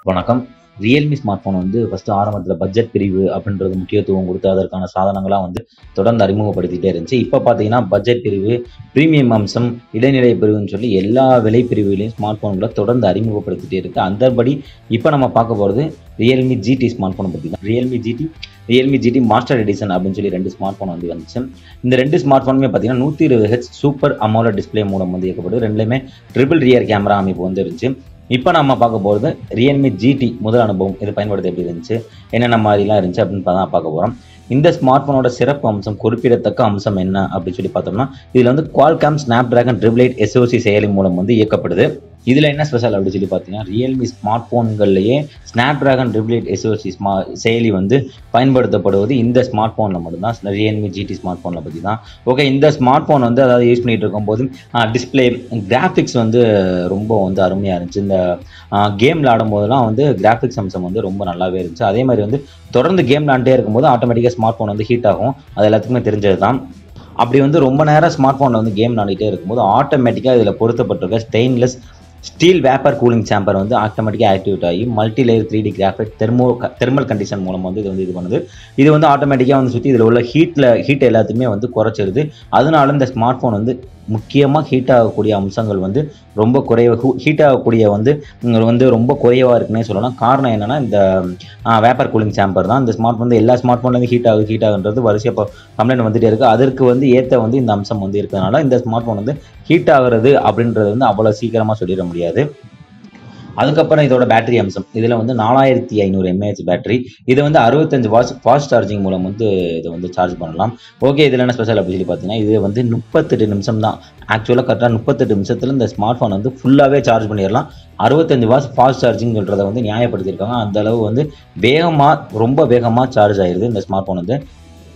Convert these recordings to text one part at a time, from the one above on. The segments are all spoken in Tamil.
வணக்கம் ரியல்மி ஸ்மார்ட் ஃபோன் வந்து ஃபஸ்ட்டு ஆரம்பத்தில் பட்ஜெட் பிரிவு அப்படின்றது முக்கியத்துவம் கொடுத்து அதற்கான சாதனங்களாக வந்து தொடர்ந்து அறிமுகப்படுத்திட்டே இருந்துச்சு இப்போ பார்த்தீங்கன்னா பட்ஜெட் பிரிவு ப்ரீமியம் அம்சம் இடைநிலை பிரிவுன்னு சொல்லி எல்லா விலை பிரிவுகளையும் ஸ்மார்ட் ஃபோன்களை தொடர்ந்து அறிமுகப்படுத்திட்டே இருக்கு அந்தபடி இப்போ நம்ம பார்க்க போகிறது ரியல்மி ஜிடி ஸ்மார்ட் ஃபோனை பற்றி தான் Realme GT Realme GT Master Edition அப்படின்னு சொல்லி ரெண்டு ஸ்மார்ட் ஃபோன் வந்து வந்துச்சு இந்த ரெண்டு ஸ்மார்ட் ஃபோனுமே பார்த்தீங்கன்னா நூற்றி இருபது ஹெச் சூப்பர் அமோல டிஸ்பிளே மூலம் வந்து இயக்கப்படுது ரெண்டுலேயுமே ட்ரிபிள் ரியர் கேமரா அமைப்பு வந்து இருந்துச்சு இப்போ நம்ம பார்க்க போகிறது ரியல்மி ஜிடி முதல் அனுபவம் இது பயன்படுத்த எப்படி இருந்துச்சு என்னென்ன மாதிரிலாம் இருந்துச்சு அப்படின்னு தான் பார்க்க போகிறோம் இந்த ஸ்மார்ட் ஃபோனோட சிறப்பு அம்சம் குறிப்பிடத்தக்க அம்சம் என்ன அப்படின்னு சொல்லி பார்த்தோம்னா இதில் வந்து Qualcomm Snapdragon triple eight SoC செயலி மூலம் வந்து இயக்கப்படுது இதில் என்ன ஸ்பெஷல் அப்படின்னு சொல்லி பார்த்தீங்கன்னா ரியல்மி ஸ்மார்ட் ஃபோன்கள்லேயே ஸ்னாப் டிராகன் ட்ரிபிளைட் எஸ்ஓசி ஸ்மா செயலி வந்து பயன்படுத்தப்படுவது இந்த ஸ்மார்ட் ஃபோனில் மட்டும்தான் ரியல்மி ஜிடி ஸ்மார்ட் ஃபோனில் பற்றி தான் ஓகே இந்த ஸ்மார்ட் ஃபோன் வந்து அதாவது யூஸ் பண்ணிட்டு இருக்கும்போது டிஸ்பிளே கிராஃபிக்ஸ் வந்து ரொம்ப வந்து அருமையாக இருந்துச்சு இந்த கேம் விளாடும் போதெல்லாம் வந்து கிராஃபிக்ஸ் அம்சம் வந்து ரொம்ப நல்லாவே இருந்துச்சு அதே மாதிரி வந்து தொடர்ந்து கேம் விளாண்டே இருக்கும்போது ஆட்டோமேட்டிக்காக ஸ்மார்ட் ஃபோன் வந்து ஹீட் ஆகும் அது எல்லாத்துக்குமே தெரிஞ்சது தான் அப்படி வந்து ரொம்ப நேரம் ஸ்மார்ட் ஃபோனில் வந்து கேம் விளாடிட்டே இருக்கும்போது ஆட்டோமேட்டிக்காக இதில் பொருத்தப்பட்டிருக்க stainless steel vapour cooling chamber வந்து ஆட்டோமேட்டிக்காக ஆக்டிவேட் ஆகி multi layer three D graphic thermo thermal condition மூலம் வந்து இது வந்து இது பண்ணுது இது வந்து ஆட்டோமேட்டிக்காக வந்து சுற்றி இதில் உள்ள ஹீட்டில் ஹீட் எல்லாத்தையுமே வந்து குறைச்சிருது அதனால இந்த ஸ்மார்ட் ஃபோன் வந்து முக்கியமாக ஹீட் ஆகக்கூடிய அம்சங்கள் வந்து ரொம்ப குறைவ ஹீட் ஆகக்கூடிய வந்து வந்து ரொம்ப குறைவாக இருக்குன்னே சொல்லலாம் காரணம் என்னென்னா இந்த வேப்பர் கூலிங் சேம்பர் தான் இந்த ஸ்மார்ட் வந்து எல்லா ஸ்மார்ட் ஃபோன்லேருந்து ஹீட் ஆகுது ஹீட் ஆகுன்றது வரிசையாக இப்போ கம்ப்ளைண்ட் வந்துட்டே இருக்குது அதற்கு வந்து ஏற்ற வந்து இந்த அம்சம் வந்து இருக்கிறதுனால இந்த ஸ்மார்ட் ஃபோன் வந்து ஹீட் ஆகுறது அப்படின்றது வந்து அவ்வளோ சீக்கிரமாக சொல்லிட முடியாது அதுக்கப்புறம் இதோட பேட்டரி அம்சம் இதில் வந்து நாலாயிரத்தி ஐநூறு எம்ஏஹெச் பேட்டரி இதை வந்து அறுபத்தஞ்சு வாட்ஸ் ஃபாஸ்ட் சார்ஜிங் மூலம் வந்து இதை வந்து சார்ஜ் பண்ணலாம் ஓகே இதில் என்ன ஸ்பெஷல் அப்படின்னு சொல்லி பார்த்தீங்கன்னா இது வந்து முப்பத்தெட்டு நிமிஷம் தான் ஆக்சுவலாக கரெக்டாக முப்பத்தெட்டு நிமிஷத்தில் இந்த ஸ்மார்ட் ஃபோன் வந்து ஃபுல்லாகவே சார்ஜ் பண்ணிடலாம் அறுபத்தஞ்சு வாட்ஸ் ஃபாஸ்ட் சார்ஜிங் சொல்கிறத வந்து நியாயப்படுத்தியிருக்காங்க அந்த அளவு வந்து வேகமாக ரொம்ப வேகமாக சார்ஜ் ஆயிடுது இந்த ஸ்மார்ட் ஃபோன் வந்து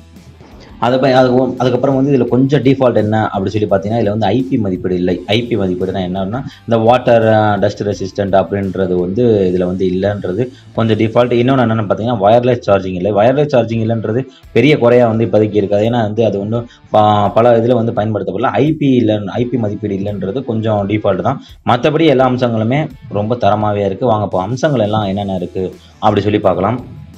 அதை அது அதுக்கப்புறம் வந்து இதில் கொஞ்சம் டிஃபால்ட் என்ன அப்படி சொல்லி பார்த்தீங்கன்னா இதில் வந்து ஐபி மதிப்பீடு இல்லை ஐபி மதிப்பீடுனா என்னன்னா இந்த வாட்டர் டஸ்ட் ரெசிஸ்டன்ட் அப்படின்றது வந்து இதில் வந்து இல்லைன்றது கொஞ்சம் டிஃபால்ட் இன்னொன்று என்னென்னு பார்த்தீங்கன்னா வயர்லெஸ் சார்ஜிங் இல்லை வயர்லெஸ் சார்ஜிங் இல்லைன்றது பெரிய குறையாக வந்து இப்போதைக்கு இருக்காது ஏன்னா வந்து அது ஒன்றும் பல இதில் வந்து பயன்படுத்தப்படல ஐபி இல்லை ஐபி மதிப்பீடு இல்லைன்றது கொஞ்சம் டிஃபால்ட் தான் மற்றபடி எல்லா அம்சங்களுமே ரொம்ப தரமாகவே இருக்குது வாங்க இப்போ அம்சங்கள் எல்லாம் என்னென்ன இருக்குது அப்படி சொல்லி பார்க்கலாம்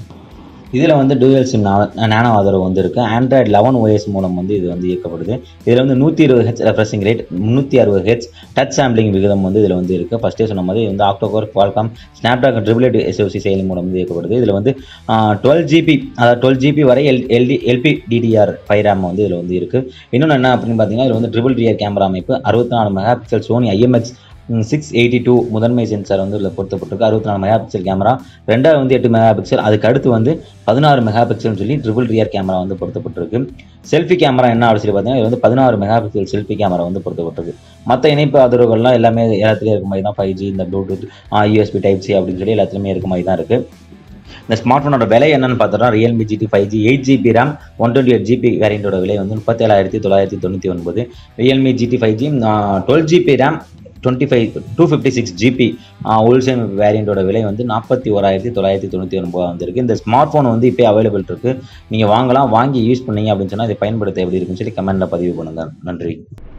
இதில் வந்து டூயல் சிம் நேனோ ஆதரவு வந்து இருக்குது ஆண்ட்ராய்டு லெவன் ஓஎஸ் மூலம் வந்து இது வந்து இயக்கப்படுது இதில் வந்து நூற்றி இருபது ஹெச் ரெஃப்ரெஷிங் ரேட் முந்நூற்றி அறுபது ஹெச் டச் சாம்பிளிங் விகிதம் வந்து இதில் வந்து இருக்குது ஃபஸ்ட்டே சொன்ன மாதிரி வந்து octacore Qualcomm Snapdragon triple eight SoC செயலி மூலம் வந்து இயக்கப்படுது இதில் வந்து டுவெல் ஜிபி அதாவது டுவெல் ஜிபி வரை L LT LP DDR five RAM வந்து இதில் வந்து இருக்குது இன்னொன்று என்ன அப்படின்னு பார்த்தீங்கன்னா இதில் வந்து ட்ரிபிள் ரியர் கேமரா அமைப்பு அறுபத்தி நாலு megapixel Sony IMX six eighty two முதன்மை சென்சார் வந்து இதில் பொருத்தப்பட்டிருக்கு அறுபத்தி நாலு மெகா பிக்சல் கேமரா ரெண்டாவது வந்து எட்டு மெகா பிக்சல் அதுக்கு அடுத்து வந்து பதினாறு மெகா பிக்சல்னு சொல்லி ட்ரிபிள் ரியர் கேமரா வந்து பொருத்தப்பட்டிருக்கு செல்ஃபி கேமரா என்ன அப்படி சொல்லி பார்த்தீங்கன்னா இது வந்து பதினாறு மெகா பிக்சல் செல்ஃபி கேமரா வந்து பொருத்தப்பட்டிருக்கு மற்ற இணைப்பு ஆதரவுகள்லாம் எல்லாமே எல்லாத்துலேயும் இருக்க மாதிரி தான் ஃபைவ் ஜி இந்த ப்ளூடூத் யூஎஸ்பி டைப் சி அப்படின்னு சொல்லி எல்லாத்துலேயுமே இருக்க மாதிரி தான் இருக்குது இந்த ஸ்மார்ட் ஃபோனோட விலை என்னன்னு பார்த்தோம்னா Realme GT five G eight GB RAM one twenty eight GB வேரியண்டோட விலை வந்து முப்பத்தேழாயிரத்தி தொள்ளாயிரத்தி தொண்ணூற்றி ஒன்பது Realme GT five G twelve GB RAM twenty five two fifty six GB wholesale வேரியண்டோட விலை வந்து நாற்பத்தி ஓராயிரத்தி தொள்ளாயிரத்தி தொண்ணூற்றி ஒன்பது வந்திருக்கு இந்த ஸ்மார்ட் ஃபோன் வந்து இப்போ அவைலபிள் இருக்குது நீங்கள் வாங்கலாம் வாங்கி யூஸ் பண்ணீங்க அப்படின்னு சொன்னால் இதை பயன்படுத்த எப்படி இருக்குன்னு சொல்லி கமெண்ட்டில் பதிவு பண்ணுங்கள் நன்றி